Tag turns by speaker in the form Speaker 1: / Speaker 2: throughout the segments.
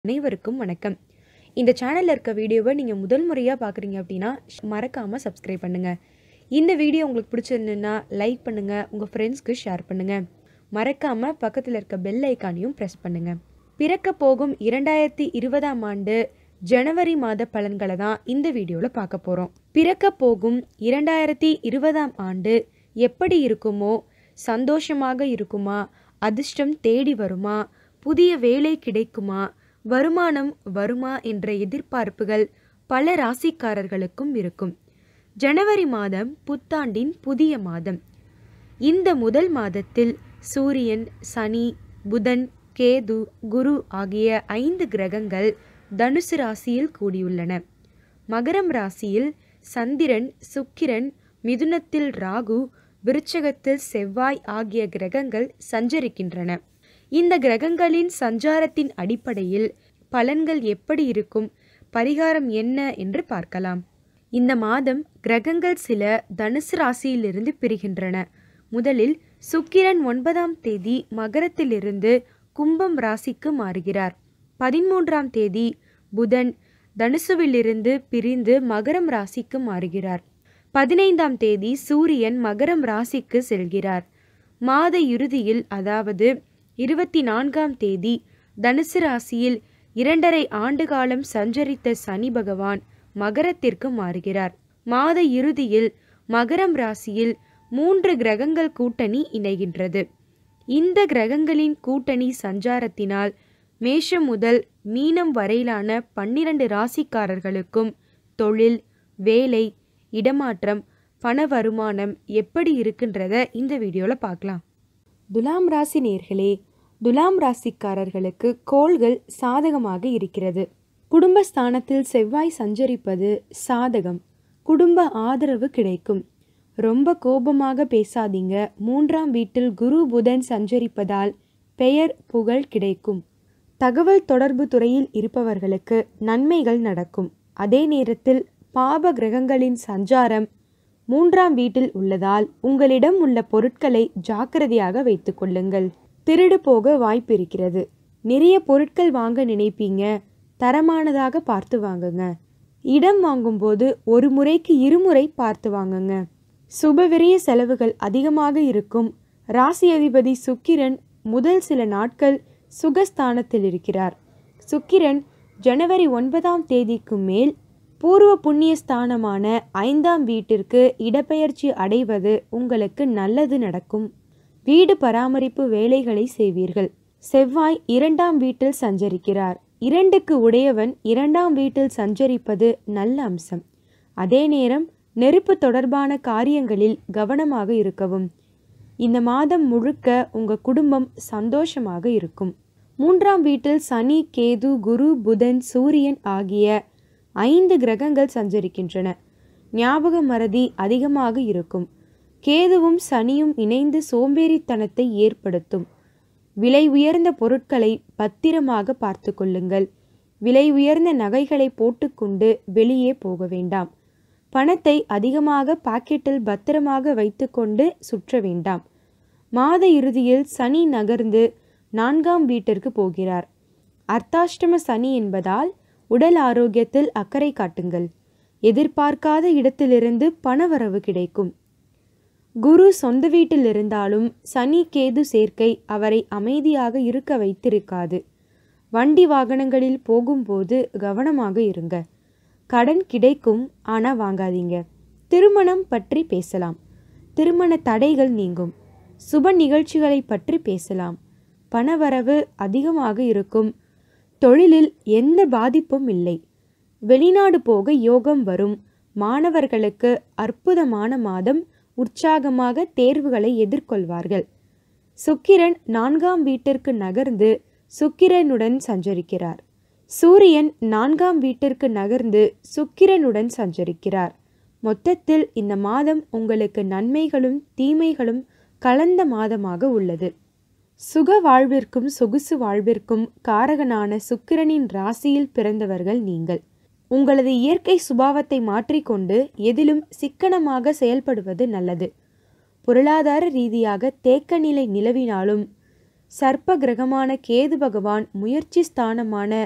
Speaker 1: அனைவருக்கும் வணக்கம் இந்த சேனலில் இருக்க வீடியோவை நீங்கள் முதல் முறையாக பார்க்குறீங்க அப்படின்னா மறக்காமல் சப்ஸ்கிரைப் பண்ணுங்கள் இந்த வீடியோ உங்களுக்கு பிடிச்சிருந்துன்னா லைக் பண்ணுங்கள் உங்கள் ஃப்ரெண்ட்ஸ்க்கு ஷேர் பண்ணுங்கள் மறக்காமல் பக்கத்தில் இருக்க பெல் ஐக்கானையும் ப்ரெஸ் பண்ணுங்கள் பிறக்க போகும் இரண்டாயிரத்தி இருபதாம் ஆண்டு ஜனவரி மாத பலன்களை தான் இந்த வீடியோவில் பார்க்க போகிறோம் பிறக்க போகும் இரண்டாயிரத்தி இருபதாம் ஆண்டு எப்படி இருக்குமோ சந்தோஷமாக இருக்குமா அதிர்ஷ்டம் தேடி வருமா புதிய வேலை கிடைக்குமா வருமானம் வருமா என்ற எதிர்பார்ப்புகள் பல ராசிக்காரர்களுக்கும் இருக்கும் ஜனவரி மாதம் புத்தாண்டின் புதிய மாதம் இந்த முதல் மாதத்தில் சூரியன் சனி புதன் கேது குரு ஆகிய ஐந்து கிரகங்கள் தனுசு ராசியில் கூடியுள்ளன மகரம் ராசியில் சந்திரன் சுக்கிரன் மிதுனத்தில் ராகு விருச்சகத்தில் செவ்வாய் ஆகிய கிரகங்கள் சஞ்சரிக்கின்றன இந்த கிரகங்களின் சஞ்சாரத்தின் அடிப்படையில் பலன்கள் எப்படி இருக்கும் பரிகாரம் என்ன என்று பார்க்கலாம் இந்த மாதம் கிரகங்கள் சில தனுசு ராசியிலிருந்து பிரிகின்றன முதலில் சுக்கிரன் ஒன்பதாம் தேதி மகரத்திலிருந்து கும்பம் ராசிக்கு மாறுகிறார் பதிமூன்றாம் தேதி புதன் தனுசுவிலிருந்து பிரிந்து மகரம் ராசிக்கு மாறுகிறார் பதினைந்தாம் தேதி சூரியன் மகரம் ராசிக்கு செல்கிறார் மாத இறுதியில் அதாவது இருபத்தி நான்காம் தேதி தனுசு ராசியில் இரண்டரை ஆண்டு காலம் சஞ்சரித்த சனி பகவான் மகரத்திற்கு மாறுகிறார் மாத இறுதியில் மகரம் ராசியில் மூன்று கிரகங்கள் கூட்டணி இணைகின்றது இந்த கிரகங்களின் கூட்டணி சஞ்சாரத்தினால் மேஷம் முதல் மீனம் வரையிலான பன்னிரண்டு ராசிக்காரர்களுக்கும் தொழில் வேலை இடமாற்றம் பண வருமானம் எப்படி இருக்குன்றத இந்த வீடியோவில் பார்க்கலாம் துலாம் ராசி நேர்களே துலாம் ராசிக்காரர்களுக்கு கோள்கள் சாதகமாக இருக்கிறது குடும்பஸ்தானத்தில் செவ்வாய் சஞ்சரிப்பது சாதகம் குடும்ப ஆதரவு கிடைக்கும் ரொம்ப கோபமாக பேசாதீங்க மூன்றாம் வீட்டில் குரு புதன் சஞ்சரிப்பதால் பெயர் புகழ் கிடைக்கும் தகவல் தொடர்பு துறையில் இருப்பவர்களுக்கு நன்மைகள் நடக்கும் அதே நேரத்தில் பாப கிரகங்களின் சஞ்சாரம் மூன்றாம் வீட்டில் உள்ளதால் உங்களிடம் உள்ள பொருட்களை ஜாக்கிரதையாக வைத்துக் கொள்ளுங்கள் திருடு போக வாய்ப்பு இருக்கிறது நிறைய பொருட்கள் வாங்க நினைப்பீங்க தரமானதாக பார்த்து வாங்குங்க இடம் வாங்கும்போது ஒரு முறைக்கு இருமுறை பார்த்து வாங்குங்க சுபவிரிய செலவுகள் அதிகமாக இருக்கும் ராசி அதிபதி சுக்கிரன் முதல் சில நாட்கள் சுகஸ்தானத்தில் இருக்கிறார் சுக்கிரன் ஜனவரி ஒன்பதாம் தேதிக்கு மேல் பூர்வ புண்ணிய ஸ்தானமான ஐந்தாம் வீட்டிற்கு இடப்பெயர்ச்சி அடைவது உங்களுக்கு நல்லது நடக்கும் வீடு பராமரிப்பு வேலைகளை செய்வீர்கள் செவ்வாய் இரண்டாம் வீட்டில் சஞ்சரிக்கிறார் இரண்டுக்கு உடையவன் இரண்டாம் வீட்டில் சஞ்சரிப்பது நல்ல அம்சம் அதே நேரம் நெருப்பு தொடர்பான காரியங்களில் கவனமாக இருக்கவும் இந்த மாதம் முழுக்க உங்க குடும்பம் சந்தோஷமாக இருக்கும் மூன்றாம் வீட்டில் சனி கேது குரு புதன் சூரியன் ஆகிய ஐந்து கிரகங்கள் சஞ்சரிக்கின்றன ஞாபக மறதி அதிகமாக இருக்கும் கேதுவும் சனியும் இணைந்து சோம்பேறித்தனத்தை ஏற்படுத்தும் விலை உயர்ந்த பொருட்களை பத்திரமாக பார்த்து கொள்ளுங்கள் விலை உயர்ந்த நகைகளை போட்டுக்கொண்டு வெளியே போக வேண்டாம் பணத்தை அதிகமாக பாக்கெட்டில் பத்திரமாக வைத்துக்கொண்டு சுற்ற வேண்டாம் மாத இறுதியில் சனி நகர்ந்து நான்காம் வீட்டிற்கு போகிறார் அர்த்தாஷ்டம சனி என்பதால் உடல் ஆரோக்கியத்தில் அக்கறை காட்டுங்கள் எதிர்பார்க்காத இடத்திலிருந்து பணவரவு கிடைக்கும் குரு சொந்த வீட்டில் இருந்தாலும் சனி கேது சேர்க்கை அவரை அமைதியாக இருக்க வைத்திருக்காது வண்டி வாகனங்களில் போகும்போது கவனமாக இருங்க கடன் கிடைக்கும் ஆனால் வாங்காதீங்க திருமணம் பற்றி பேசலாம் திருமண தடைகள் நீங்கும் சுப நிகழ்ச்சிகளை பற்றி பேசலாம் பணவரவு அதிகமாக இருக்கும் தொழிலில் எந்த பாதிப்பும் இல்லை வெளிநாடு போக யோகம் வரும் மாணவர்களுக்கு அற்புதமான மாதம் உற்சாகமாக தேர்வுகளை எதிர்கொள்வார்கள் சுக்கிரன் நான்காம் வீட்டிற்கு நகர்ந்து சுக்கிரனுடன் சஞ்சரிக்கிறார் சூரியன் நான்காம் வீட்டிற்கு நகர்ந்து சுக்கிரனுடன் சஞ்சரிக்கிறார் மொத்தத்தில் இந்த மாதம் உங்களுக்கு நன்மைகளும் தீமைகளும் கலந்த மாதமாக உள்ளது சுக வாழ்விற்கும் சொகுசு வாழ்விற்கும் காரகனான சுக்கிரனின் ராசியில் பிறந்தவர்கள் நீங்கள் உங்களது இயற்கை சுபாவத்தை மாற்றிக்கொண்டு எதிலும் சிக்கனமாக செயல்படுவது நல்லது பொருளாதார ரீதியாக தேக்க நிலை நிலவினாலும் சர்ப்ப கிரகமான கேது பகவான் முயற்சி ஸ்தானமான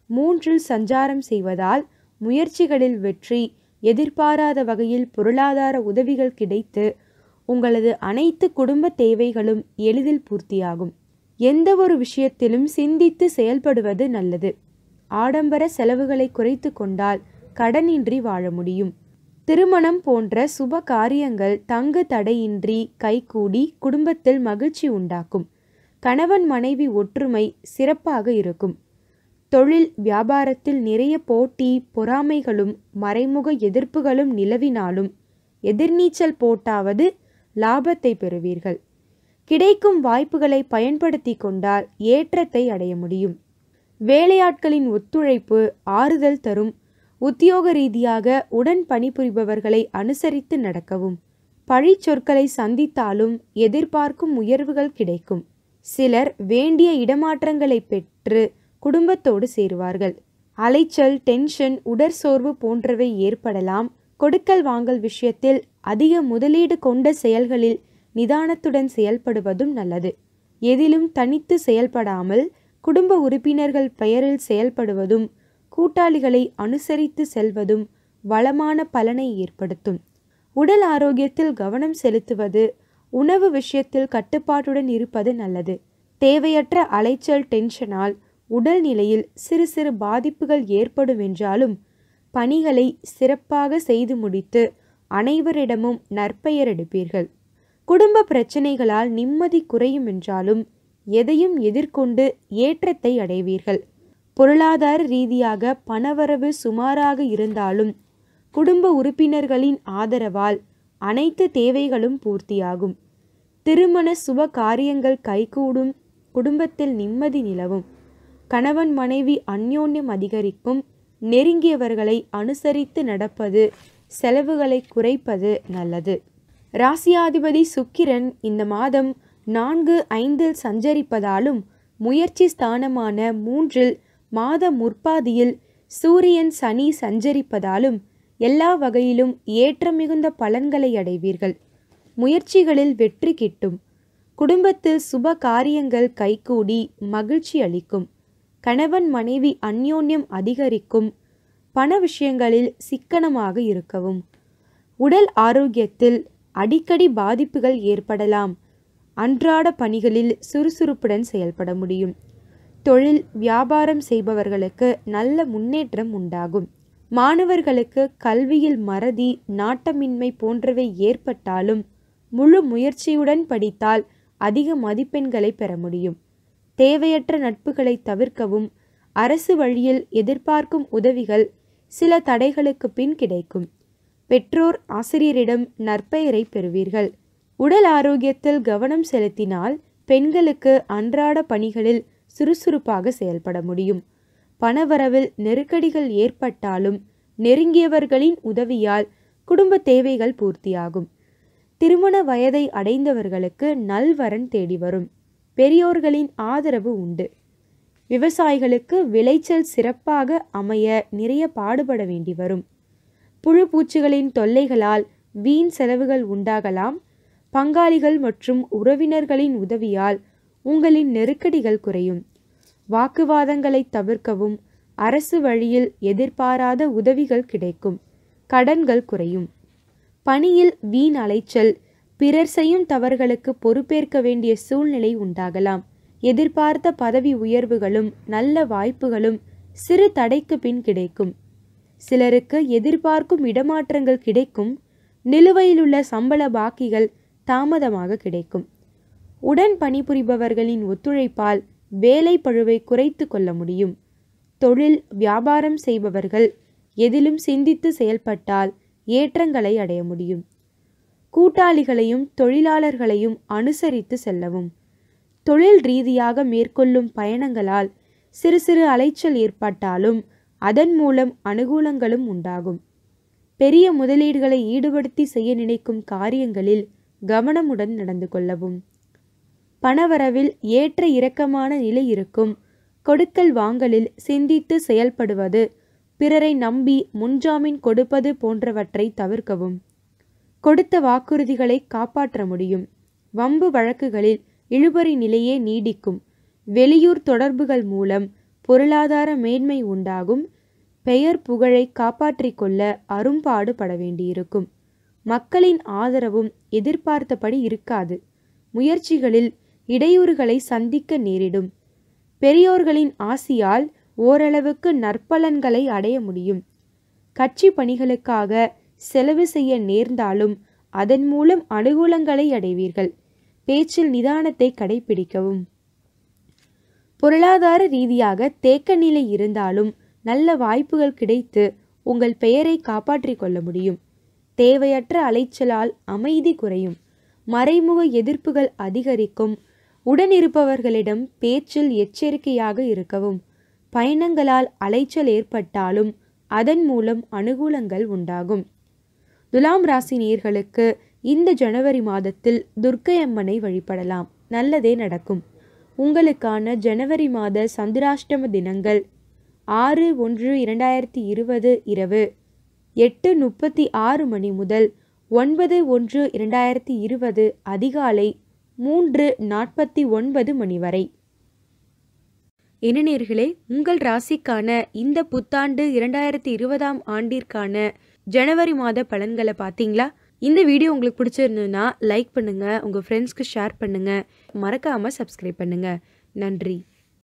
Speaker 1: மூன்றில் சஞ்சாரம் செய்வதால் முயற்சிகளில் வெற்றி எதிர்பாராத வகையில் பொருளாதார உதவிகள் கிடைத்து உங்களது அனைத்து குடும்ப தேவைகளும் எளிதில் பூர்த்தியாகும் எந்த ஒரு விஷயத்திலும் சிந்தித்து செயல்படுவது நல்லது ஆடம்பர செலவுகளை குறைத்து கொண்டால் கடனின்றி வாழ முடியும் திருமணம் போன்ற சுப காரியங்கள் தங்கு தடையின்றி கைகூடி குடும்பத்தில் மகிழ்ச்சி உண்டாக்கும் கணவன் மனைவி ஒற்றுமை சிறப்பாக இருக்கும் தொழில் வியாபாரத்தில் நிறைய போட்டி பொறாமைகளும் மறைமுக எதிர்ப்புகளும் நிலவினாலும் எதிர்நீச்சல் போட்டாவது லாபத்தை பெறுவீர்கள் கிடைக்கும் வாய்ப்புகளை பயன்படுத்தி கொண்டால் ஏற்றத்தை அடைய முடியும் வேலையாட்களின் ஒத்துழைப்பு ஆறுதல் தரும் உத்தியோக ரீதியாக உடன் பணிபுரிபவர்களை அனுசரித்து நடக்கவும் பழி சொற்களை சந்தித்தாலும் எதிர்பார்க்கும் உயர்வுகள் கிடைக்கும் சிலர் வேண்டிய இடமாற்றங்களை பெற்று குடும்பத்தோடு சேருவார்கள் அலைச்சல் டென்ஷன் உடற்சோர்வு போன்றவை ஏற்படலாம் கொடுக்கல் வாங்கல் விஷயத்தில் அதிக முதலீடு கொண்ட செயல்களில் நிதானத்துடன் செயல்படுவதும் நல்லது எதிலும் தனித்து செயல்படாமல் குடும்ப உறுப்பினர்கள் பெயரில் செயல்படுவதும் கூட்டாளிகளை அனுசரித்து செல்வதும் வளமான பலனை ஏற்படுத்தும் உடல் ஆரோக்கியத்தில் கவனம் செலுத்துவது உணவு விஷயத்தில் கட்டுப்பாட்டுடன் இருப்பது நல்லது தேவையற்ற அலைச்சல் டென்ஷனால் உடல் நிலையில் சிறு சிறு பாதிப்புகள் ஏற்படும் என்றாலும் பணிகளை சிறப்பாக செய்து முடித்து அனைவரிடமும் நற்பெயர் எடுப்பீர்கள் குடும்ப பிரச்சனைகளால் நிம்மதி குறையும் என்றாலும் எதையும் எதிர்கொண்டு ஏற்றத்தை அடைவீர்கள் பொருளாதார ரீதியாக பணவரவு சுமாராக இருந்தாலும் குடும்ப உறுப்பினர்களின் ஆதரவால் அனைத்து தேவைகளும் பூர்த்தியாகும் திருமண சுப காரியங்கள் கைகூடும் குடும்பத்தில் நிம்மதி நிலவும் கணவன் மனைவி அந்யோன்யம் அதிகரிக்கும் நெருங்கியவர்களை அனுசரித்து நடப்பது செலவுகளை குறைப்பது நல்லது ராசியாதிபதி சுக்கிரன் இந்த மாதம் நான்கு ஐந்தில் சஞ்சரிப்பதாலும் முயற்சி ஸ்தானமான மூன்றில் மாத முற்பாதியில் சூரியன் சனி சஞ்சரிப்பதாலும் எல்லா வகையிலும் ஏற்றம் மிகுந்த பலன்களை அடைவீர்கள் முயற்சிகளில் வெற்றி கிட்டும் குடும்பத்தில் சுப காரியங்கள் கைகூடி மகிழ்ச்சி அளிக்கும் கணவன் மனைவி அந்யோன்யம் அதிகரிக்கும் பண விஷயங்களில் சிக்கனமாக இருக்கவும் உடல் ஆரோக்கியத்தில் அடிக்கடி பாதிப்புகள் ஏற்படலாம் அன்றாட பணிகளில் சுறுசுறுப்புடன் செயல்பட முடியும் தொழில் வியாபாரம் செய்பவர்களுக்கு நல்ல முன்னேற்றம் உண்டாகும் மாணவர்களுக்கு கல்வியில் மறதி நாட்டமின்மை போன்றவை ஏற்பட்டாலும் முழு முயற்சியுடன் படித்தால் அதிக மதிப்பெண்களை பெற முடியும் தேவையற்ற நட்புகளை தவிர்க்கவும் அரசு வழியில் எதிர்பார்க்கும் உதவிகள் சில தடைகளுக்கு பின் கிடைக்கும் பெற்றோர் ஆசிரியரிடம் நற்பெயரை பெறுவீர்கள் உடல் ஆரோக்கியத்தில் கவனம் செலுத்தினால் பெண்களுக்கு அன்றாட பணிகளில் சுறுசுறுப்பாக செயல்பட முடியும் பணவரவில் நெருக்கடிகள் ஏற்பட்டாலும் நெருங்கியவர்களின் உதவியால் குடும்ப தேவைகள் பூர்த்தியாகும் திருமண வயதை அடைந்தவர்களுக்கு நல்வரன் தேடி வரும் பெரியோர்களின் ஆதரவு உண்டு விவசாயிகளுக்கு விளைச்சல் சிறப்பாக அமைய நிறைய பாடுபட வேண்டி வரும் புழு பூச்சிகளின் தொல்லைகளால் வீண் செலவுகள் உண்டாகலாம் பங்காளிகள் மற்றும் உறவினர்களின் உதவியால் உங்களின் நெருக்கடிகள் குறையும் வாக்குவாதங்களை தவிர்க்கவும் அரசு வழியில் எதிர்பாராத உதவிகள் கிடைக்கும் கடன்கள் குறையும் பணியில் வீண் அலைச்சல் பிறர் செய்யும் தவறுகளுக்கு பொறுப்பேற்க வேண்டிய சூழ்நிலை உண்டாகலாம் எதிர்பார்த்த பதவி உயர்வுகளும் நல்ல வாய்ப்புகளும் சிறு தடைக்கு பின் கிடைக்கும் சிலருக்கு எதிர்பார்க்கும் இடமாற்றங்கள் கிடைக்கும் நிலுவையிலுள்ள சம்பள பாக்கிகள் தாமதமாக கிடைக்கும் உடன் பணிபுரிபவர்களின் ஒத்துழைப்பால் வேலை பழுவை குறைத்து கொள்ள முடியும் தொழில் வியாபாரம் செய்பவர்கள் எதிலும் சிந்தித்து செயல்பட்டால் ஏற்றங்களை அடைய முடியும் கூட்டாளிகளையும் தொழிலாளர்களையும் அனுசரித்து செல்லவும் தொழில் ரீதியாக மேற்கொள்ளும் பயணங்களால் சிறு சிறு அலைச்சல் ஏற்பட்டாலும் அதன் மூலம் அனுகூலங்களும் உண்டாகும் பெரிய முதலீடுகளை ஈடுபடுத்தி செய்ய நினைக்கும் காரியங்களில் கவனமுடன் நடந்து கொள்ளவும் பணவரவில் ஏற்ற இறக்கமான நிலை இருக்கும் கொடுக்கல் வாங்கலில் சிந்தித்து செயல்படுவது பிறரை நம்பி முன்ஜாமீன் கொடுப்பது போன்றவற்றை தவிர்க்கவும் கொடுத்த வாக்குறுதிகளை காப்பாற்ற முடியும் வம்பு வழக்குகளில் இழுபறி நிலையே நீடிக்கும் வெளியூர் தொடர்புகள் மூலம் பொருளாதார மேன்மை உண்டாகும் பெயர் புகழை காப்பாற்றிக் கொள்ள அரும்பாடு பட வேண்டியிருக்கும் மக்களின் ஆதரவும் எதிர்பார்த்தபடி இருக்காது முயற்சிகளில் இடையூறுகளை சந்திக்க நேரிடும் பெரியோர்களின் ஆசியால் ஓரளவுக்கு நற்பலன்களை அடைய முடியும் கட்சி பணிகளுக்காக செலவு செய்ய நேர்ந்தாலும் அதன் மூலம் அனுகூலங்களை அடைவீர்கள் பேச்சில் நிதானத்தை கடைபிடிக்கவும் பொருளாதார ரீதியாக தேக்க நிலை இருந்தாலும் நல்ல வாய்ப்புகள் கிடைத்து உங்கள் பெயரை காப்பாற்றிக் கொள்ள முடியும் தேவையற்ற அலைச்சலால் அமைதி குறையும் மறைமுக எதிர்ப்புகள் அதிகரிக்கும் உடனிருப்பவர்களிடம் பேச்சில் எச்சரிக்கையாக இருக்கவும் பயணங்களால் அலைச்சல் ஏற்பட்டாலும் அதன் மூலம் அனுகூலங்கள் உண்டாகும் துலாம் ராசி நேர்களுக்கு இந்த ஜனவரி மாதத்தில் துர்க்கையம்மனை வழிபடலாம் நல்லதே நடக்கும் உங்களுக்கான ஜனவரி மாத சந்திராஷ்டம தினங்கள் ஆறு ஒன்று இரண்டாயிரத்தி இருபது இரவு எட்டு முப்பத்தி ஆறு மணி முதல் ஒன்பது ஒன்று இரண்டாயிரத்தி இருபது அதிகாலை மூன்று நாற்பத்தி ஒன்பது மணி வரை இனநேர்களே உங்கள் ராசிக்கான இந்த புத்தாண்டு இரண்டாயிரத்தி இருபதாம் ஆண்டிற்கான ஜனவரி மாத பலன்களை பார்த்தீங்களா இந்த வீடியோ உங்களுக்கு பிடிச்சிருந்ததுன்னா லைக் பண்ணுங்க உங்க ஃப்ரெண்ட்ஸ்க்கு ஷேர் பண்ணுங்க மறக்காம சப்ஸ்கிரைப் பண்ணுங்க நன்றி